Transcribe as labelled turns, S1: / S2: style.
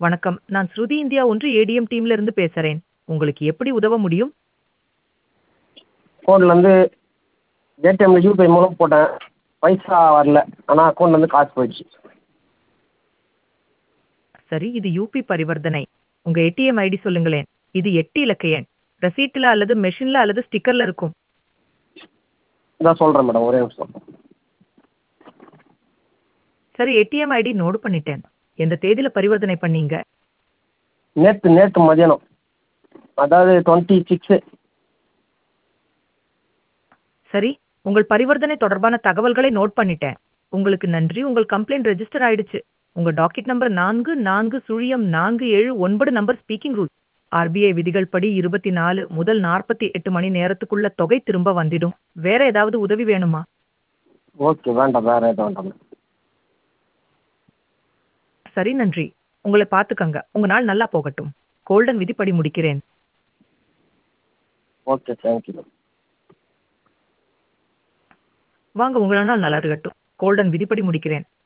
S1: வணக்கம் நான் ஸ்ருதி இந்தியா ஒன்று ஏடிஎம் டீம்ல இருந்து பேசுறேன் உங்களுக்கு எப்படி உதவ முடியும்
S2: ஃபோன்லேருந்து ஏடிஎம்மில் யூபிஐ மூலம் போட்டேன் பைசா வரல ஆனால் அக்கௌண்ட்லேருந்து காசு போயிடுச்சு
S1: சரி இது யூபி பரிவர்த்தனை உங்க ஏடிஎம் ஐடி சொல்லுங்களேன் இது எட்டு இலக்க எண் ரசீட்ல அல்லது மெஷின்ல அல்லது ஸ்டிக்கர்ல இருக்கும்
S2: இதான் சொல்கிறேன் மேடம் ஒரே நிமிஷம்
S1: சரி ஏடிஎம் ஐடி நோட் பண்ணிட்டேன் எந்த தேதியில பரிவர்த்தனை பண்ணீங்க
S2: நேற்று நேற்று மதியானம் அதாவது டுவெண்ட்டி சிக்ஸு
S1: சரி உங்கள் பரிவர்த்தனை தொடர்பான தகவல்களை நோட் பண்ணிட்டேன் உங்களுக்கு நன்றி உங்கள் கம்ப்ளைண்ட் ரெஜிஸ்டர் ஆயிடுச்சு உங்க டாக்கெட் நம்பர் நான்கு நான்கு சுழியம் நான்கு ஏழு ஒன்பது நம்பர் ஸ்பீக்கிங் ரூல் ஆர்பிஐ விதிகள் படி இருபத்தி நாலு முதல் நாற்பத்தி எட்டு மணி நேரத்துக்குள்ள தொகை திரும்ப வந்துடும் வேற ஏதாவது உதவி வேணுமா
S2: ஓகே வேண்டாம் வேறு எதுவும் வேண்டாம்
S1: சரி நன்றி உங்களை பார்த்துக்கங்க உங்க நாள் நல்லா போகட்டும் கோல்டன் விதிப்படி முடிக்கிறேன்
S2: ஓகே தேங்க்யூ மேம்
S1: வாங்க உங்கள நாள் நல்லா இருக்கட்டும் கோல்டன் விதிப்படி முடிக்கிறேன்